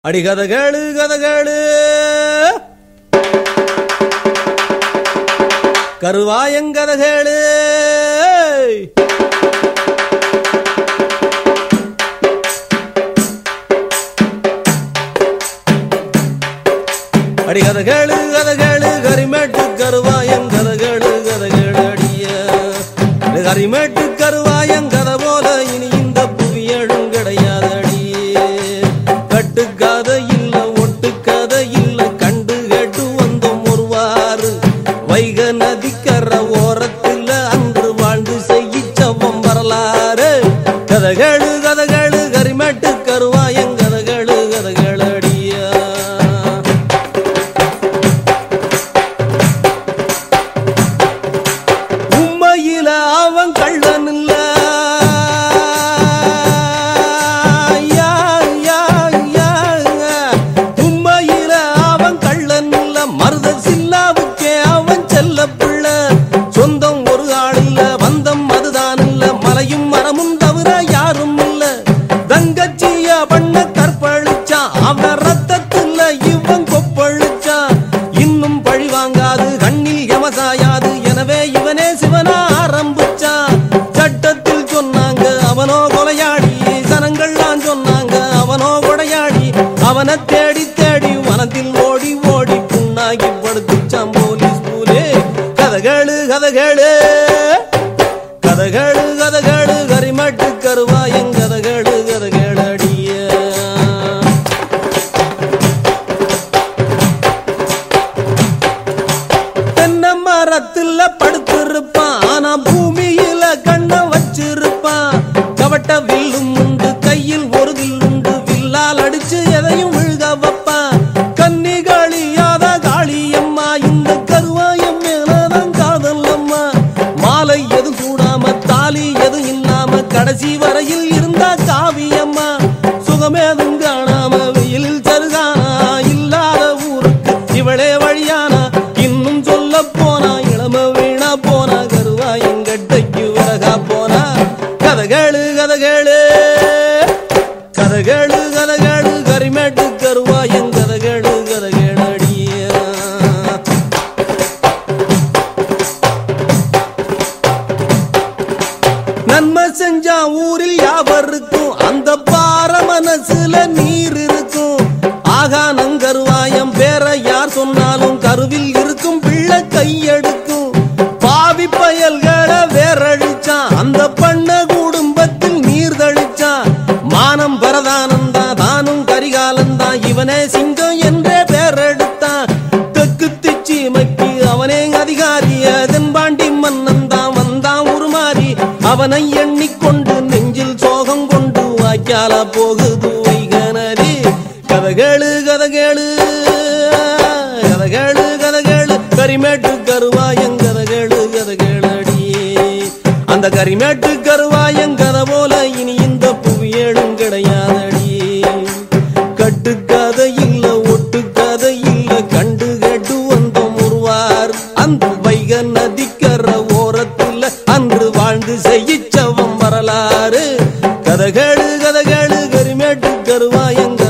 அடி கதை கேளு கதை கேளு கருவாயங்கதை கேளு அடி கதை கேளு கதை கேளு கரிமேட்டு கருவாயங்கதை கேளு கதை கேளு அடிய இது கரிமேட்டு கருவாயங்கதை போல இனி இந்த புவியழும் கிடையாது அடியே கட்டுக்கதை இல்ல ஒட்டுக்கதை இல்ல கண்டு கேட்டு வந்தோம் ஒருவாறு வைக நதிக்கர ஓரத்தில் அன்று வாழ்ந்து செய்யிச்சவம் வரலாறு கதைகளு கதைகளு கரிமேட்டு கருவாயங்கதைகளு கதைகள் அடியா உண்மையில அவன் கள்ளன் இல்ல யா, யா, யா. உண்மையில அவன் கள்ளன் இல்ல மருத சில்லாவுக்கே அவன் செல்ல பிள்ளை சொந்தம் ஒரு ஆள் இல்ல வந்தம் அதுதான் இல்ல மலையும் மரமும் தவிர யாரும் இல்ல தங்கச்சிய பண்ண கற்பழிச்சான் அவன் ரத்தத்துல இவன் கொப்பழிச்சான் இன்னும் பழி வாங்காது கண்ணில் யமசாயாது எனவே இவனே சிவனா ஆரம்பிச்சான் சட்டத்தில் சொன்னாங்க அவனோ கொலையாடி சனங்கள்லாம் சொன்னாங்க அவனோ கொடையாடி அவனை தேடி தேடி வனத்தில் ஓடி ஓடி புண்ணாகி படுத்துச்சான் போலீஸ் பூலே கதகளு கதகளு கதகளு கதகளு கரிமட்டு கருவாயங் கதகளு கதகளு அடிய தென்னை மரத்துல படுத்திருப்பான் ஆனா பூமியில கண்ண வச்சிருப்பான் கவட்ட வில்லும் உண்டு கையில் ஒரு வில் உண்டு வில்லால் அடிச்சு எதையும் விழுக வைப்பான் கன்னிகாளியாத காளியம்மா இந்த கருவாயம் மேலதான் காதல் அம்மா மாலை எது கூடாம தாலி எது இல்லாம கடைசி வரையில் இருந்தா காவியம்மா சுகமேதும் காணாம வெயிலில் சருகானா இல்லாத ஊருக்கு இவளே வழியானா இன்னும் சொல்ல போனா இளம வீணா போனா கருவா எங்கட்டைக்கு விறகா போனா கதகளு கதகளு கதகளு கதகளு கரிமேட்டு கருவா என் கதகளு கதகளு அடியா நன்மை செஞ்சா ஊரில் யாவர் இருக்கும் அந்த பார மனசுல நீர் இருக்கும் ஆகா நங்கருவாயம் பேர யார் சொன்னாலும் கருவில் இருக்கும் பிள்ளை கையெடுக்கும் பாவி பயல்களை வேரழிச்சான் அந்த பண்ண குடும்பத்தில் நீர் தழிச்சான் மானம் பரதானந்தா தானும் கரிகாலந்தான் இவனே சிங்கம் என்றே பேரெடுத்தான் தெற்கு திச்சிமைக்கு அவனே அதிகாரி தென்பாண்டி மன்னன் தான் வந்தான் உருமாறி அவனை எண்ணிக்கொண்டு நெஞ்சில் சோகம் கொண்டு வாய்க்கால போகுது வைகனரி கதகேளு கதகேளு கதகேளு கதகேளு கரிமேட்டு கருவாயங் கதகேளு கதகேளடி அந்த கரிமேட்டு கருவாயங் கதை போல இனி இந்த புவியேடும் கிடையாதடி கட்டுக்கதை இல்ல ஒட்டுக்கதை இல்ல கண்டு கேட்டு வந்தோம் ஒருவார் அந்த வைக நதிக்கர ஓரத்துல அன்று வாழ்ந்து செய்யிச்சவம் வரலாறு கதகேடு கதகேடு கரிமேட்டு கருவாயங்க